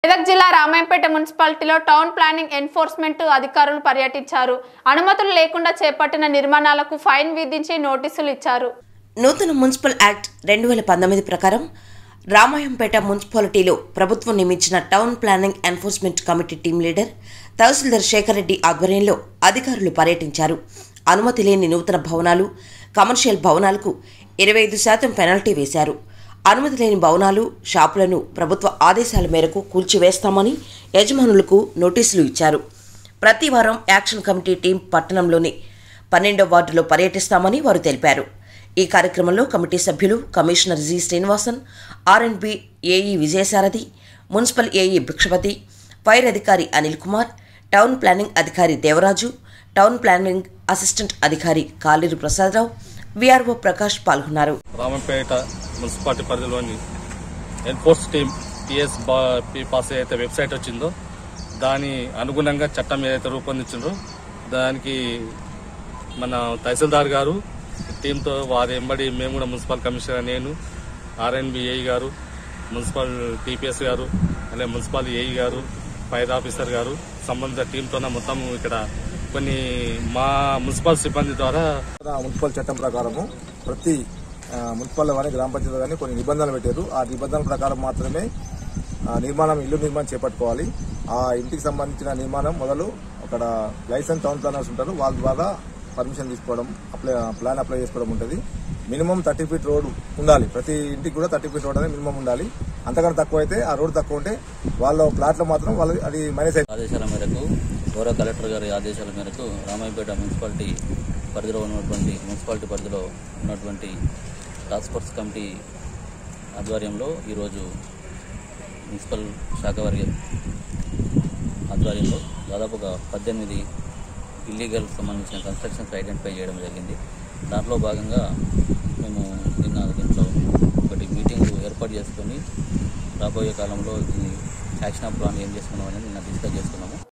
మెదక్ జిల్లా రామాయంపేట మున్సిపాలిటీలో town planning enforcement అధికారులు పర్యటించారు అనుమతులు లేకుండా చేపట్టిన నిర్మాణాలకు ఫైన్ విధించి నోటీసులు ఇచ్చారు నూతన మున్సిపల్ యాక్ట్ రెండు వేల పంతొమ్మిది ప్రకారం రామాయంపేట మున్సిపాలిటీలో ప్రభుత్వం నియమించిన town planning enforcement committee team leader తహసీల్దార్ శేఖర్ రెడ్డి ఆధ్వర్యంలో అధికారులు పర్యటించారు అనుమతి లేని నూతన భవనాలు కమర్షియల్ భవనాలకు ఇరవై ఐదు శాతం పెనాల్టీ వేశారు అనుమతి లేని భవనాలు షాపులను ప్రభుత్వ ఆదేశాల మేరకు కూల్చివేస్తామని యజమానులకు నోటీసులు ఇచ్చారు ప్రతి వారం యాక్షన్ కమిటీ టీం పట్టణంలోని పన్నెండో వార్డులో పర్యటిస్తామని వారు తెలిపారు ఈ కార్యక్రమంలో కమిటీ సభ్యులు commissioner G Srinivasan R and B AE Vijayasarathi municipal AE Bhikshapathi fire అధికారి అనిల్ కుమార్ టౌన్ ప్లానింగ్ అధికారి దేవరాజు టౌన్ ప్లానింగ్ అసిస్టెంట్ అధికారి కాలేరు ప్రసాదరావు విఆర్ఓ ప్రకాష్ పాల్గొన్నారు రామంపేట మున్సిపాలిటీ పరిధిలోని enforce team TS P pass ఏదైతే వెబ్సైట్ వచ్చిందో దాని అనుగుణంగా చట్టం ఏదైతే రూపొందించిందో దానికి మన తహసీల్దార్ గారు టీంతో వారి ఎంబడి మేము కూడా మున్సిపల్ కమిషనర్ నేను ఆర్ఎన్బిఏ గారు మున్సిపల్ టీపీఎస్ గారు అలాగే మున్సిపల్ ఏఈ గారు ఫైర్ ఆఫీసర్ గారు సంబంధిత టీంతోనే మొత్తం ఇక్కడ కొన్ని మా మున్సిపల్ సిబ్బంది ద్వారా తెలంగాణ మున్సిపల్ చట్టం ప్రకారము ప్రతి ఆ, మున్సిపల్ కానీ గ్రామ పంచాయతీ కానీ కొన్ని నిబంధనలు పెట్టారు ఆ నిబంధనల ప్రకారం మాత్రమే ఆ, నిర్మాణం ఇల్లు నిర్మాణం చేపట్టుకోవాలి ఆ ఇంటికి సంబంధించిన నిర్మాణం మొదలు అక్కడ లైసెన్స్ టౌన్ ప్లానర్స్ ఉంటారు వాళ్ళ ద్వారా పర్మిషన్ తీసుకోవడం అప్లై ప్లాన్ అప్లై చేసుకోవడం ఉంటుంది మినిమం థర్టీ ఫీట్ రోడ్ ఉండాలి ప్రతి ఇంటికి కూడా థర్టీ ఫీట్ రోడ్ అనేది మినిమం ఉండాలి అంతకన్నా తక్కువ అయితే ఆ రోడ్ తక్కువ ఉంటే వాళ్ళ ప్లాట్లో మాత్రం వాళ్ళు అది మైనస్ అవుతుంది ఆదేశాల మేరకు గౌరవ కలెక్టర్ గారి ఆదేశాల మేరకు రామాయపేట మున్సిపాలిటీ పరిధిలో ఉన్నటువంటి మున్సిపాలిటీ పరిధిలో ఉన్నటువంటి టాస్క్ ఫోర్స్ కమిటీ ఆధ్వర్యంలో ఈరోజు మున్సిపల్ శాఖ వారి ఆధ్వర్యంలో దాదాపు ఒక పద్దెనిమిది ఇల్లీగల్ సంబంధించిన కన్స్ట్రక్షన్స్ ఐడెంటిఫై చేయడం జరిగింది దాంట్లో భాగంగా మేము నిన్న దీంట్లో ఒకటి మీటింగ్ ఏర్పాటు చేసుకొని రాబోయే కాలంలో ఈ యాక్షన్ ప్లాన్ ఏం చేసుకున్నాం అనేది నిన్న డిస్కస్ చేసుకున్నాము